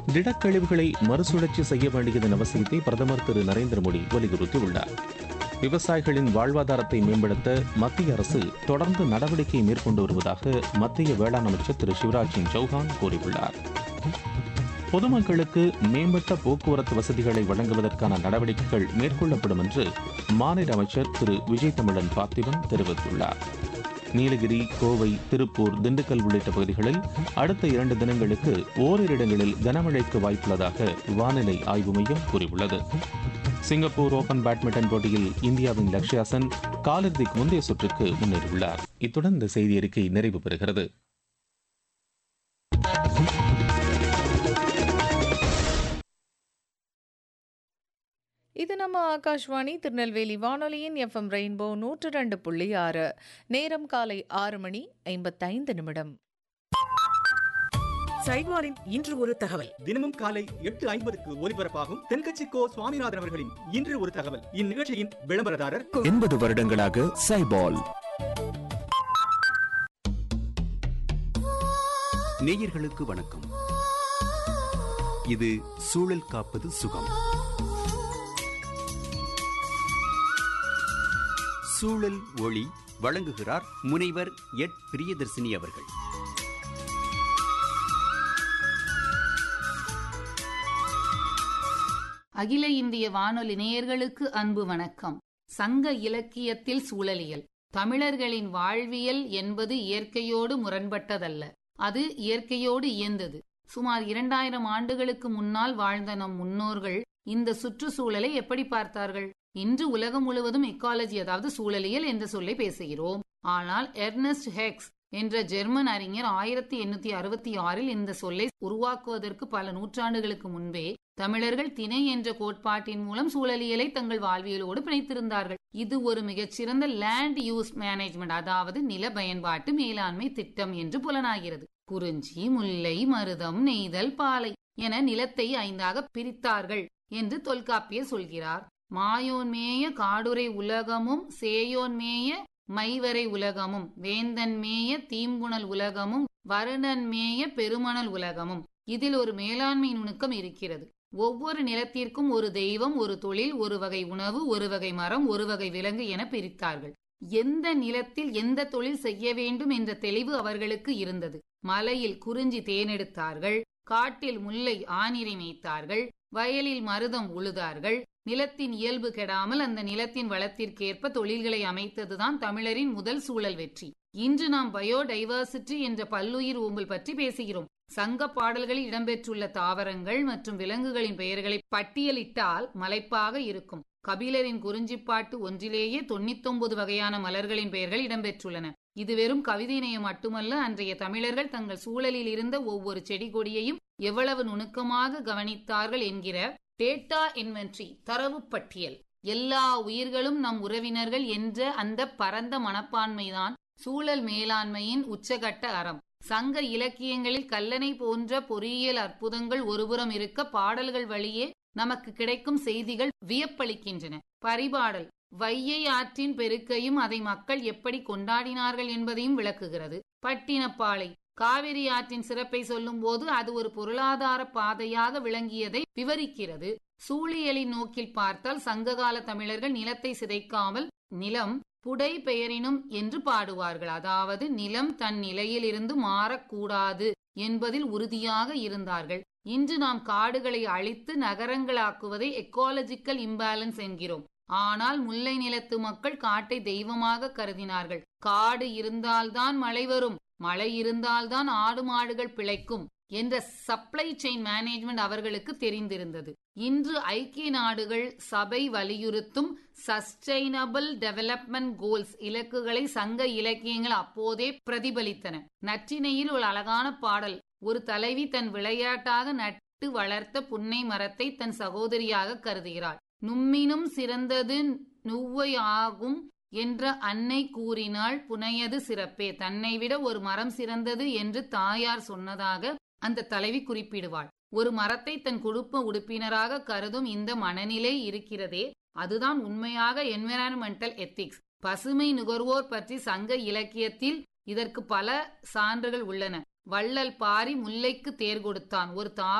திடக்கழிவுகளை மறுசுழற்சி செய்ய வேண்டியதன் அவசியத்தை பிரதமர் திரு நரேந்திர மோடி வலியுறுத்தியுள்ளார் விவசாயிகளின் வாழ்வாதாரத்தை மேம்படுத்த மத்திய அரசு தொடர்ந்து நடவடிக்கை மேற்கொண்டு வருவதாக மத்திய வேளாண் அமைச்சர் திரு சிவராஜ் சிங் சௌஹான் கூறியுள்ளார் பொதுமக்களுக்கு மேம்பட்ட போக்குவரத்து வசதிகளை வழங்குவதற்கான நடவடிக்கைகள் மேற்கொள்ளப்படும் என்று மாநில அமைச்சர் திரு விஜய் தமிழன் பார்த்திபன் தெரிவித்துள்ளார் நீலகிரி கோவை திருப்பூர் திண்டுக்கல் உள்ளிட்ட பகுதிகளில் அடுத்த இரண்டு தினங்களுக்கு ஓரிரு இடங்களில் கனமழைக்கு வாய்ப்புள்ளதாக வானிலை ஆய்வு மையம் கூறியுள்ளது சிங்கப்பூர் ஓபன் பேட்மிண்டன் போட்டியில் இந்தியாவின் லக்ஷ்யா சென் காலிறுதிக்கு முந்தைய சுற்றுக்கு முன்னேறியுள்ளார் இத்துடன் இந்த செய்தி அறிக்கை நிறைவு பெறுகிறது இது நம்ம ஆகாஷ்வாணி திருநெல்வேலி வானொலியின் எஃப்எம் ரெயின்போ நூற்று ரெண்டு புள்ளி ஆறு நேரம் காலை ஆறு மணி ஐம்பத்தைந்து நிமிடம் சைட்வாரின் இன்று ஒரு தகவல் தினமும் காலை எட்டு ஐம்பதுக்கு ஒலிபரப்பாகும் தென்கட்சி கோ சுவாமிநாதன் அவர்களின் இன்று ஒரு தகவல் இந்நிகழ்ச்சியின் விளம்பரதாரர் எண்பது வருடங்களாக சைபால் நேயர்களுக்கு வணக்கம் இது சூழல் காப்பது சுகம் சூழல் ஒளி வழங்குகிறார் முனைவர் எட் பிரியதர்சினி அவர்கள் அகில இந்திய வானொலி நேயர்களுக்கு அன்பு வணக்கம் சங்க இலக்கியத்தில் சூழலியல் தமிழர்களின் வாழ்வியல் என்பது இயற்கையோடு முரண்பட்டதல்ல அது இயற்கையோடு இயந்தது சுமார் இரண்டாயிரம் ஆண்டுகளுக்கு முன்னால் வாழ்ந்த நம் முன்னோர்கள் இந்த சுற்றுச்சூழலை எப்படி பார்த்தார்கள் இன்று உலகம் முழுவதும் எக்காலஜி அதாவது சூழலியல் என்ற சொல்லை பேசுகிறோம் ஆனால் எர்னஸ்ட் ஹெக்ஸ் என்ற ஜெர்மன் அறிஞர் ஆயிரத்தி எண்ணூத்தி அறுபத்தி ஆறில் இந்த சொல்லை உருவாக்குவதற்கு பல நூற்றாண்டுகளுக்கு முன்பே தமிழர்கள் திணை என்ற கோட்பாட்டின் மூலம் சூழலியலை தங்கள் வாழ்வியலோடு பிணைத்திருந்தார்கள் இது ஒரு மிகச்சிறந்த லேண்ட் யூஸ் மேனேஜ்மெண்ட் அதாவது நில பயன்பாட்டு மேலாண்மை திட்டம் என்று புலனாகிறது குறிஞ்சி முல்லை மருதம் நெய்தல் பாலை என நிலத்தை ஐந்தாக பிரித்தார்கள் என்று தொல்காப்பியர் சொல்கிறார் மாயோன்மேய காடுரை உலகமும் சேயோன்மேய மைவரை உலகமும் வேந்தன் மேய தீம்புணல் உலகமும் வருணன் மேய பெருமணல் உலகமும் இதில் ஒரு மேலாண்மை நுணுக்கம் இருக்கிறது ஒவ்வொரு நிலத்திற்கும் ஒரு தெய்வம் ஒரு தொழில் ஒரு வகை உணவு ஒரு வகை மரம் ஒரு வகை விலங்கு என பிரித்தார்கள் எந்த நிலத்தில் எந்த தொழில் செய்ய வேண்டும் என்ற தெளிவு அவர்களுக்கு இருந்தது மலையில் குறிஞ்சி தேனெடுத்தார்கள் காட்டில் முல்லை ஆனிரை மேய்த்தார்கள் வயலில் மருதம் உழுதார்கள் நிலத்தின் இயல்பு கெடாமல் அந்த நிலத்தின் வளத்திற்கேற்ப தொழில்களை அமைத்ததுதான் தமிழரின் முதல் சூழல் வெற்றி இன்று நாம் பயோடைவர்சிட்டி என்ற பல்லுயிர் ஓம்பல் பற்றி பேசுகிறோம் சங்க பாடல்களில் இடம்பெற்றுள்ள தாவரங்கள் மற்றும் விலங்குகளின் பெயர்களை பட்டியலிட்டால் மலைப்பாக இருக்கும் கபிலரின் குறிஞ்சிப்பாட்டு ஒன்றிலேயே தொண்ணூத்தொன்பது வகையான மலர்களின் பெயர்கள் இடம்பெற்றுள்ளன இது வெறும் கவிதை நேயம் மட்டுமல்ல அன்றைய தமிழர்கள் தங்கள் சூழலில் இருந்த ஒவ்வொரு செடி கொடியையும் எவ்வளவு நுணுக்கமாக கவனித்தார்கள் என்கிற டேட்டா இன்வென்ட்ரி தரவு பட்டியல் எல்லா உயிர்களும் நம் உறவினர்கள் என்ற அந்த பரந்த மனப்பான்மைதான் சூழல் மேலாண்மையின் உச்சகட்ட அறம் சங்க இலக்கியங்களில் கல்லணை போன்ற பொறியியல் அற்புதங்கள் ஒருபுறம் இருக்க பாடல்கள் வழியே நமக்கு கிடைக்கும் செய்திகள் வியப்பளிக்கின்றன பரிபாடல் வையை ஆற்றின் பெருக்கையும் அதை மக்கள் எப்படி கொண்டாடினார்கள் என்பதையும் விளக்குகிறது பட்டினப்பாலை காவிரி ஆற்றின் சிறப்பை சொல்லும் போது அது ஒரு பொருளாதார பாதையாக விளங்கியதை விவரிக்கிறது சூழியலின் நோக்கில் பார்த்தால் சங்ககால தமிழர்கள் நிலத்தை சிதைக்காமல் நிலம் புடை பெயரினும் என்று பாடுவார்கள் அதாவது நிலம் தன் நிலையிலிருந்து மாறக்கூடாது என்பதில் உறுதியாக இருந்தார்கள் இன்று நாம் காடுகளை அழித்து நகரங்களாக்குவதை எக்காலஜிக்கல் இம்பேலன்ஸ் என்கிறோம் ஆனால் முல்லை நிலத்து மக்கள் காட்டை தெய்வமாக கருதினார்கள் காடு இருந்தால்தான் மழை வரும் மழை இருந்தால்தான் ஆடு மாடுகள் பிழைக்கும் என்ற சப்ளை செயின் மேனேஜ்மெண்ட் அவர்களுக்கு தெரிந்திருந்தது இன்று ஐக்கிய நாடுகள் சபை வலியுறுத்தும் சஸ்டைனபிள் டெவலப்மெண்ட் கோல்ஸ் இலக்குகளை சங்க இலக்கியங்கள் அப்போதே பிரதிபலித்தன நற்றினையில் ஒரு அழகான பாடல் ஒரு தலைவி தன் விளையாட்டாக நட்டு வளர்த்த புன்னை மரத்தை தன் சகோதரியாக கருதுகிறாள் நும்மினும் சிறந்தது நுவ்வை ஆகும் என்ற அன்னை கூறினாள் புனையது சிறப்பே தன்னை விட ஒரு மரம் சிறந்தது என்று தாயார் சொன்னதாக அந்த தலைவி குறிப்பிடுவாள் ஒரு மரத்தை தன் குடும்ப உறுப்பினராக கருதும் இந்த மனநிலை இருக்கிறதே அதுதான் உண்மையாக என்விரான்மெண்டல் எத்திக்ஸ் பசுமை நுகர்வோர் பற்றி சங்க இலக்கியத்தில் இதற்கு பல சான்றுகள் உள்ளன வள்ளல் பாரி முல்லைக்கு தேர் கொடுத்தான் ஒரு தா